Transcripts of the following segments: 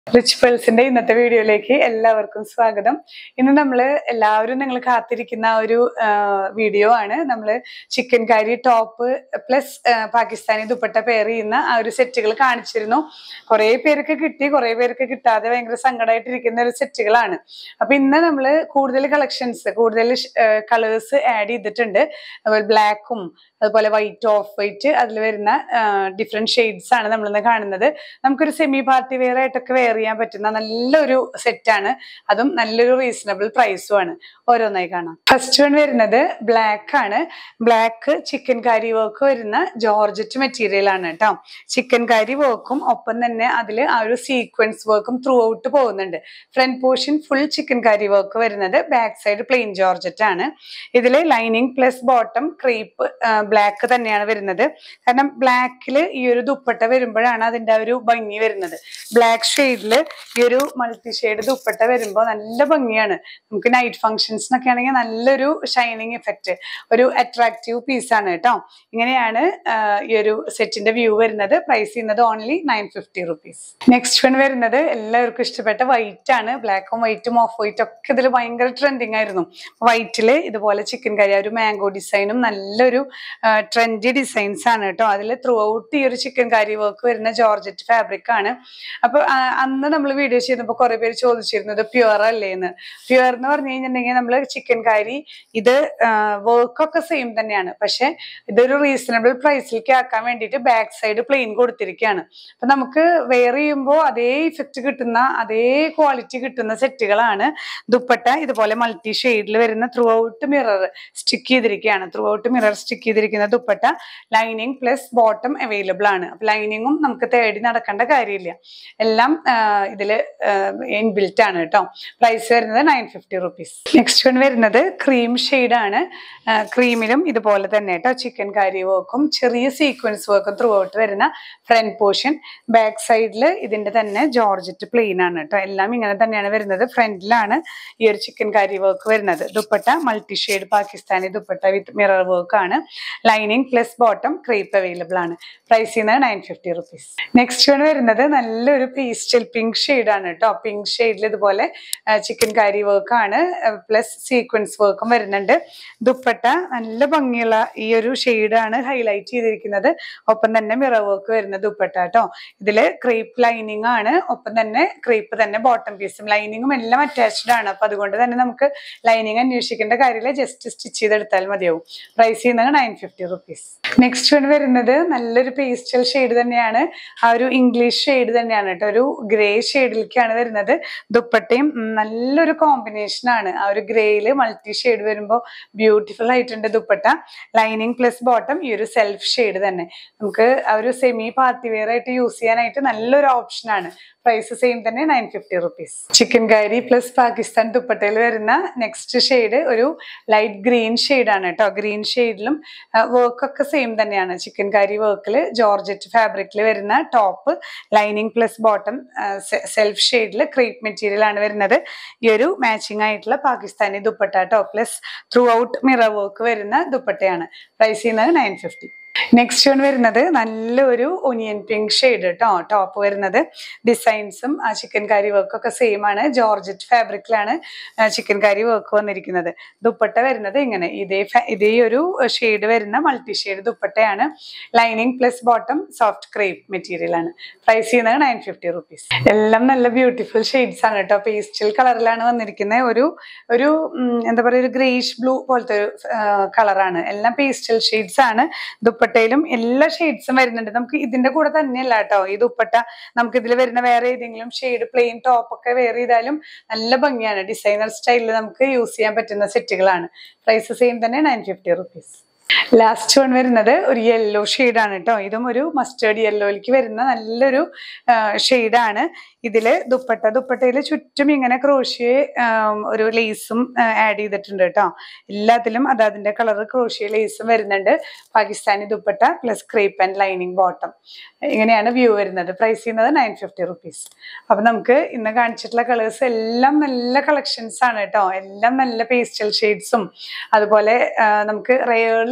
rich പേൾസിന്റെ ഇന്നത്തെ വീഡിയോയിലേക്ക് എല്ലാവർക്കും സ്വാഗതം ഇന്ന് നമ്മൾ എല്ലാവരും നിങ്ങൾ കാത്തിരിക്കുന്ന ഒരു വീഡിയോ ആണ് നമ്മൾ chikankari top plus Pakistani dupatta pair ചെയ്യുന്ന ആ ഒരു സെറ്റുകൾ കാണിച്ചിരുന്നു കുറേ പേർക്ക് കിട്ടി കുറേ പേർക്ക് കിട്ടാതെ ഭയങ്കര സങ്കടമായിട്ടിരിക്കുന്ന ഒരു സെറ്റുകളാണ് അപ്പൊ ഇന്ന് നമ്മൾ കൂടുതൽ കളക്ഷൻസ് കൂടുതൽ കളേഴ്സ് ആഡ് ചെയ്തിട്ടുണ്ട് അതുപോലെ ബ്ലാക്കും അതുപോലെ വൈറ്റ് ഓഫ് വൈറ്റ് അതിൽ വരുന്ന ഡിഫറെന്റ് ഷെയ്ഡ്സ് ആണ് നമ്മളിന്ന് കാണുന്നത് നമുക്കൊരു സെമി പാർട്ടി വെയർ ആയിട്ടൊക്കെ വെയർ ചെയ്യാൻ പറ്റുന്ന നല്ലൊരു സെറ്റാണ് അതും നല്ലൊരു റീസണബിൾ പ്രൈസും ആണ് ഓരോന്നായി കാണാം ഫസ്റ്റ് വൺ വരുന്നത് ബ്ലാക്ക് ആണ് ബ്ലാക്ക് ചിക്കൻ കാരി വർക്ക് വരുന്ന ജോർജറ്റ് മെറ്റീരിയൽ ആണ് കേട്ടോ ചിക്കൻ കാരി വർക്കും ഒപ്പം തന്നെ അതിൽ ആ ഒരു സീക്വൻസ് വർക്കും ത്രൂ ഔട്ട് പോകുന്നുണ്ട് front portion full chikankari work വരുന്നത് ബാക്ക് സൈഡ് പ്ലെയിൻ ജോർജറ്റ് ആണ് ഇതിൽ lining plus bottom crepe black തന്നെയാണ് വരുന്നത് കാരണം ബ്ലാക്കിൽ ഈ ഒരു ദുപ്പട്ട വരുമ്പോഴാണ് അതിന്റെ ആ ഒരു ഭംഗി വരുന്നത് ബ്ലാക്ക് ഷെയ്ഡിൽ ഈ ഒരു മൾട്ടി ഷെയ്ഡ് ദുപ്പട്ട വരുമ്പോൾ നല്ല ഭംഗിയാണ് നമുക്ക് നൈറ്റ് ഫംഗ്ഷൻസിനൊക്കെ ആണെങ്കിൽ നല്ലൊരു ഷൈനിങ് ഇഫക്റ്റ് ഒരു അട്രാക്റ്റീവ് പീസാണ് കേട്ടോ ഇങ്ങനെയാണ് ആ, ഈ ഒരു സെറ്റിന്റെ വ്യൂ വരുന്നത് പ്രൈസ് ചെയ്യുന്നത് only nine fifty rupees next one വരുന്നത് എല്ലാവർക്കും ഇഷ്ടപ്പെട്ട വൈറ്റ് ആണ് ബ്ലാക്കും വൈറ്റും ഓഫ് വൈറ്റും ഒക്കെ ഇതിൽ ഭയങ്കര ട്രെൻഡിങ് ആയിരുന്നു വൈറ്റിൽ ഇതുപോലെ ചിക്കൻ കറി ആ ഒരു മാംഗോ ഡിസൈനും നല്ലൊരു ട്രെൻഡി ഡിസൈൻസ് ആണ് കേട്ടോ അതിൽ ത്രൂ ഔട്ട് ഈ ഒരു ചിക്കൻ കറി വർക്ക് വരുന്ന ജോർജറ്റ് ഫാബ്രിക് ആണ് അപ്പൊ ആ, അന്ന് നമ്മൾ വീഡിയോ ചെയ്തപ്പോൾ കുറെ പേര് ചോദിച്ചിരുന്നു ഇത് പ്യുവർ അല്ലേ എന്ന് പ്യുവർ എന്ന് പറഞ്ഞു കഴിഞ്ഞിട്ടുണ്ടെങ്കിൽ നമ്മൾ ചിക്കൻ കറി ഇത് വർക്കൊക്കെ സെയിം തന്നെയാണ് പക്ഷെ ഇതൊരു റീസണബിൾ പ്രൈസിലേക്ക് ആക്കാൻ വേണ്ടിയിട്ട് ബാക്ക് സൈഡ് പ്ലെയിൻ കൊടുത്തിരിക്കുകയാണ് അപ്പൊ നമുക്ക് വെയർ ചെയ്യുമ്പോൾ അതേ ഇഫക്റ്റ് കിട്ടുന്ന അതേ ക്വാളിറ്റി കിട്ടുന്ന സെറ്റുകളാണ് ദുപ്പട്ട ഇതുപോലെ മൾട്ടി ഷെയ്ഡിൽ വരുന്ന ത്രൂ ഔട്ട് മിറർ സ്റ്റിക്ക് ചെയ്തിരിക്കുകയാണ് ത്രൂ ഔട്ട് മിറർ സ്റ്റിക്ക് ചെയ്തിരിക്കുന്ന dupatta lining plus bottom available ആണ് അപ്പൊ ലൈനിങ്ങും നമുക്ക് തേടി നടക്കേണ്ട കാര്യമില്ല എല്ലാം ആഹ് ഇതില് ഇൻബിൽറ്റ് ആണ് കേട്ടോ പ്രൈസ് വരുന്നത് nine fifty rupees next one വരുന്നത് ക്രീം ആണ് ക്രീമിലും ഇതുപോലെ തന്നെ കേട്ടോ ചിക്കൻ കറി വർക്കും ചെറിയ സീക്വൻസ് വർക്കും ത്രൂ ഔട്ട് വരുന്ന ഫ്രണ്ട് പോർഷൻ ബാക്ക് സൈഡിൽ ഇതിന്റെ തന്നെ ജോർജറ്റ് പ്ലെയിൻ ആണ് കേട്ടോ എല്ലാം ഇങ്ങനെ തന്നെയാണ് വരുന്നത് ഫ്രണ്ടിലാണ് ഈ ഒരു ചിക്കൻ കറി വർക്ക് വരുന്നത് dupatta multi shade Pakistani dupatta with mirror work ആണ് lining plus bottom crepe available ആണ് പ്രൈസ് ചെയ്യുന്നത് nine fifty rupees next one വരുന്നത് നല്ലൊരു പീസ്റ്റൽ പിങ്ക് ആണ് കേട്ടോ പിങ്ക് ഷെയ്ഡിൽ ഇതുപോലെ ചിക്കൻ കറി വർക്ക് ആണ് പ്ലസ് സീക്വൻസ് വർക്കും വരുന്നുണ്ട് ദുപ്പട്ട നല്ല ഭംഗിയുള്ള ഈ ഒരു ആണ് ഹൈലൈറ്റ് ചെയ്തിരിക്കുന്നത് ഒപ്പം തന്നെ മിറർ വർക്ക് വരുന്ന ദുപ്പട്ട കേട്ടോ ഇതില് ക്രീപ്പ് ലൈനിങ് ആണ് ഒപ്പം തന്നെ ക്രീപ്പ് തന്നെ ബോട്ടം പീസും ലൈനിങ്ങും എല്ലാം അറ്റാച്ച്ഡ് ആണ് അപ്പൊ അതുകൊണ്ട് തന്നെ നമുക്ക് ലൈനിങ് അന്വേഷിക്കേണ്ട കാര്യമില്ല ജസ്റ്റ് സ്റ്റിച്ച് ചെയ്തെടുത്താൽ മതിയാവും പ്രൈസ് ചെയ്യുന്നത് nine fifty rupees next one വരുന്നത് നല്ലൊരു പേസ്റ്റൽ ഷെയ്ഡ് തന്നെയാണ് ആ ഒരു ഇംഗ്ലീഷ് ഷെയ്ഡ് തന്നെയാണ് കേട്ടോ ഒരു ഗ്രേ ഷെയ്ഡിലേക്കാണ് വരുന്നത് ദുപ്പട്ടയും ഉം, നല്ലൊരു കോമ്പിനേഷൻ ആണ് ആ ഒരു ഗ്രേയില് മൾട്ടി ഷെയ്ഡ് വരുമ്പോൾ ബ്യൂട്ടിഫുൾ ആയിട്ടുണ്ട് ദുപ്പട്ട ലൈനിങ് പ്ലസ് ബോട്ടം ഈ ഒരു സെൽഫ് ഷെയ്ഡ് തന്നെ നമുക്ക് ആ ഒരു സെമി പാർട്ടി വെയർ ആയിട്ട് യൂസ് ചെയ്യാനായിട്ട് നല്ലൊരു ഓപ്ഷൻ ആണ് പ്രൈസ് സെയിം തന്നെ nine fifty rupees chikankari plus Pakistan ദുപ്പട്ടയിൽ വരുന്ന നെക്സ്റ്റ് ഷെയ്ഡ് ഒരു ലൈറ്റ് ഗ്രീൻ ആണ് കേട്ടോ ഗ്രീൻ ഷെയ്ഡിലും വർക്കൊക്കെ സെയിം തന്നെയാണ് ചിക്കൻ കറി വർക്കിൽ ജോർജറ്റ് ഫാബ്രിക്കിൽ വരുന്ന top lining plus bottom self ഷെയ്ഡിൽ ക്രീപ്പ് മെറ്റീരിയൽ ആണ് വരുന്നത് ഈ ഒരു മാച്ചിങ് ആയിട്ടുള്ള പാകിസ്ഥാനി ദുപ്പട്ട കേട്ടോ plus throughout mirror work വരുന്ന ദുപ്പട്ടയാണ് പ്രൈസ് ചെയ്യുന്നത് നയൻ ഫിഫ്റ്റി നെക്സ്റ്റ് വൺ വരുന്നത് നല്ലൊരു ഒനിയൻ പിങ്ക് ഷെയ്ഡ് കേട്ടോ ടോപ്പ് വരുന്നത് ഡിസൈൻസും ആ ചിക്കൻ കറി വർക്കൊക്കെ സെയിം ആണ് ജോർജറ്റ് ഫാബ്രിക്കിലാണ് ചിക്കൻ കറി വർക്ക് വന്നിരിക്കുന്നത് ദുപ്പട്ട വരുന്നത് ഇങ്ങനെ ഇതേ ഫ- ഇതേ ഒരു ഷെയ്ഡ് വരുന്ന മൾട്ടി ഷെയ്ഡ് ദുപ്പട്ടയാണ് lining plus bottom soft crepe material ആണ് പ്രൈസ് ചെയ്യുന്നത് നയൻ ഫിഫ്റ്റി റുപ്പീസ് എല്ലാം നല്ല ബ്യൂട്ടിഫുൾ ഷെയ്ഡ്സ് ആണ് കേട്ടോ പേസ്റ്റൽ കളറിലാണ് വന്നിരിക്കുന്നത് ഒരു ഒരു ഉം, എന്താ പറയുക ഒരു ഗ്രേഷ് ബ്ലൂ പോലത്തെ ഒരു കളറാണ് എല്ലാം പേസ്റ്റൽ ഷെയ്ഡ്സ് ആണ് ദുപ്പട്ടയിലും എല്ലാ ഷെയ്ഡ്സും വരുന്നുണ്ട് നമുക്ക് ഇതിന്റെ കൂടെ തന്നെയല്ല കേട്ടോ ഈ ദുപ്പട്ട നമുക്ക് ഇതിൽ വരുന്ന വേറെ ഏതെങ്കിലും ഷെയ്ഡ് പ്ലെയിൻ ടോപ്പ് ഒക്കെ വെയർ ചെയ്താലും നല്ല ഭംഗിയാണ് ഡിസൈനർ സ്റ്റൈലിൽ നമുക്ക് യൂസ് ചെയ്യാൻ പറ്റുന്ന സെറ്റുകളാണ് പ്രൈസ് സെയിം തന്നെ nine fifty rupees last one വരുന്നത് ഒരു യെല്ലോ ആണ് കേട്ടോ ഇതും ഒരു മസ്റ്റേർഡ് യെല്ലോയിലേക്ക് വരുന്ന നല്ലൊരു ഷെയ്ഡാണ് ഇതില് ദുപ്പട്ട ദുപ്പട്ടയിൽ ചുറ്റും ഇങ്ങനെ ക്രോഷ്യ ഒരു ലേസും ആഡ് ചെയ്തിട്ടുണ്ട് കേട്ടോ എല്ലാത്തിലും അത് അതിന്റെ കളർ ക്രോഷ്യ ലേസും വരുന്നുണ്ട് Pakistani dupatta plus crepe and lining bottom ഇങ്ങനെയാണ് വ്യൂ വരുന്നത് പ്രൈസ് ചെയ്യുന്നത് നയൻ ഫിഫ്റ്റി റുപ്പീസ് അപ്പൊ നമുക്ക് ഇന്ന് കാണിച്ചിട്ടുള്ള കളേഴ്സ് എല്ലാം നല്ല കളക്ഷൻസ് ആണ് കേട്ടോ എല്ലാം നല്ല പേസ്റ്റൽ ഷെയ്ഡ്സും അതുപോലെ ആ, നമുക്ക് റെയർലി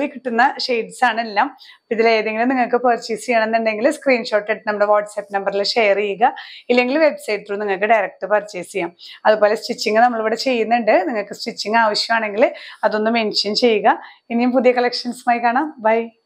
കിട്ടുന്ന ഷെയ്ഡ്സ് ആണ് എല്ലാം ഇതിൽ ഏതെങ്കിലും നിങ്ങൾക്ക് പർച്ചേസ് ചെയ്യണമെന്നുണ്ടെങ്കിൽ സ്ക്രീൻഷോട്ട് എടുത്ത് നമ്മുടെ വാട്സാപ്പ് നമ്പറിൽ ഷെയർ ചെയ്യുക ഇല്ലെങ്കിൽ വെബ്സൈറ്റ് ത്രൂ നിങ്ങൾക്ക് ഡയറക്റ്റ് പർച്ചേസ് ചെയ്യാം അതുപോലെ സ്റ്റിച്ചിങ് നമ്മളിവിടെ ചെയ്യുന്നുണ്ട് നിങ്ങൾക്ക് സ്റ്റിച്ചിങ് ആവശ്യമാണെങ്കിൽ അതൊന്ന് മെൻഷൻ ചെയ്യുക ഇനിയും പുതിയ കളക്ഷൻസുമായി കാണാം ബൈ